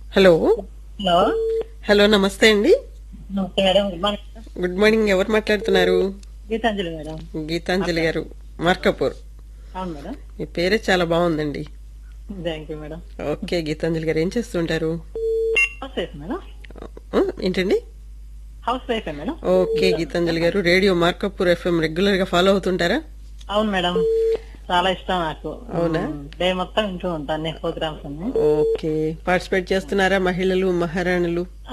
Hello hello hello నమస్తే అండి నమస్తే madam good morning good morning ఎవరు మాట్లాడుతున్నారు గీతాంజలి మేడం గీతాంజలి గారు మార్కపూర్ అవును మేడం మీ పేరే చాలా బాగుందండి thank you madam okay Geetanjali గారు ఏం చేస్తుంటారు హౌస్ వైఫ్ మేడం ఆ, ఏంటండి హౌస్ వైఫే మేడం ఓకే గీతాంజలి గారు రేడియో మార్కపూర్ ఎఫ్ఎం రెగ్యులర్ గా ఫాలో అవుతుంటారా అవును మేడం చాలా ఇష్టం నాకు అవునా? డే మొత్తం వింటూ ఉంటాను అన్ని ప్రోగ్రామ్స్ అన్ని ఓకే పార్టిసిపేట్ చేస్తున్నారా మహిళలు మహారాణులు